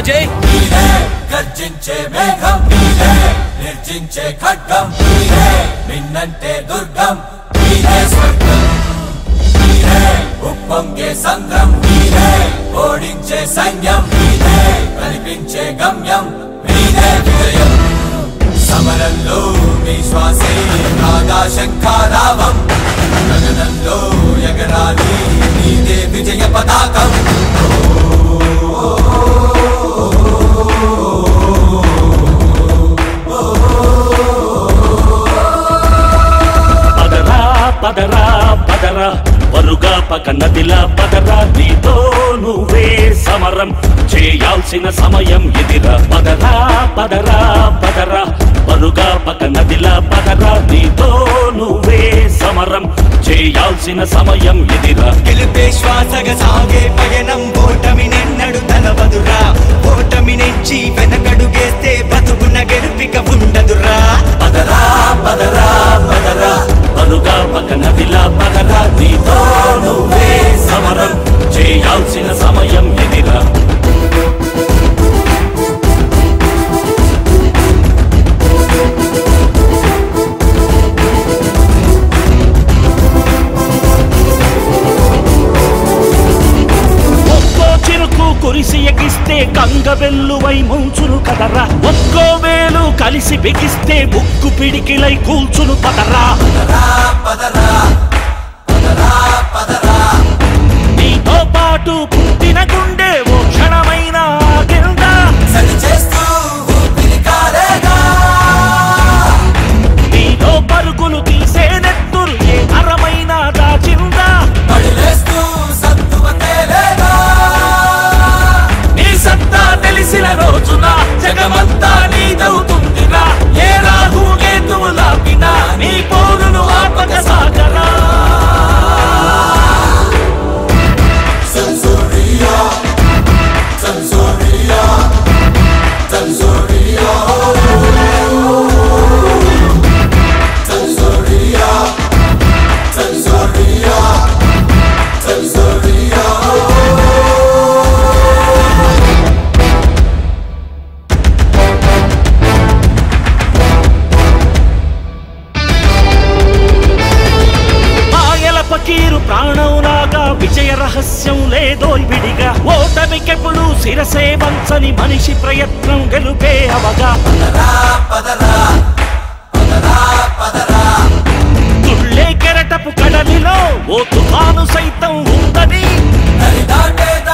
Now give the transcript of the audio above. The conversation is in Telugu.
జై నీరే గర్జించే మేఘం నీరే నిర్జించే ఖడ్గం నీరే మిన్నంటే దుర్గం నీరే స్వర్గం నీరే ఉప్పొంగే సంద్రం నీరే ఓడించే సైన్యం నీరే కనిపించే గమ్యం నీరే విజయం సమరంలో నీ శ్వాసే కాగా శంఖారావం గగనంలో ఎగరాలి నీదే విజయ పతాకం పదరా పదరా పదరా పరుగా పక నదిలా పదరా నీతో నువ్వే సమరం చేయాల్సిన సమయం ఎదిరా పదరా పదరా పదరా పరుగా పక నదిలా పదరా నీతో నువ్వే సమరం చేయాల్సిన సమయం ఎదిరా గెలుపే శ్వాసగా సాగే పయనం ఓటమి నిన్నడు తలవదురా ఓటమి నెచ్చి వెనకడుగేస్తే బతుకున గెలుపిక ఉండదురా పదరా పదరా పదరా పరుగా పక నదిలా పదరా నీతో నువ్వే సమరం చేయాల్సిన సమయం ఎదిరా ఒక్కో చిరుకు కురిసి ఎగిస్తే గంగ వెల్లువై ముంచును కదరా ఒక్కో వేలు కలిసి బిగిస్తే ముక్కు పిడికిలై కూల్చును పదరా పదరా పదరా పదరా నీతో పాటు పుట్టిన గుండె ఓ క్షణమైన ఆగిందా సరి చేస్తూ ఊపిరి కారేగా నీలో పరుగులు తీసే నెత్తురు ఏ అరమైన దాచిందా పడిలేస్తూ సత్తువ తేలేగా నీ సత్తా తెలిసిన రోజున జగమంతా నీదవుతుందిరా ఏ రాహు కేతువు లాపినా నీ పోరును ఆపక సాగరా సెన్సోరియా సెన్సోరియా సెన్సోరియా సెన్సోరియా సెన్సోరియా సెన్సోరియా మాయల పకీరు ప్రాణం లాగా విజయ రహస్యం లేదో విడిగా ఓటమికెప్పుడు శిరసే వంచని మనిషి ప్రయత్నం గెలుపే అవగా పదరా పదరా పదరా తుళ్ళే కెరటపు కడలిలో ఓ తుఫాను సైతం ఉందని నరి దాటే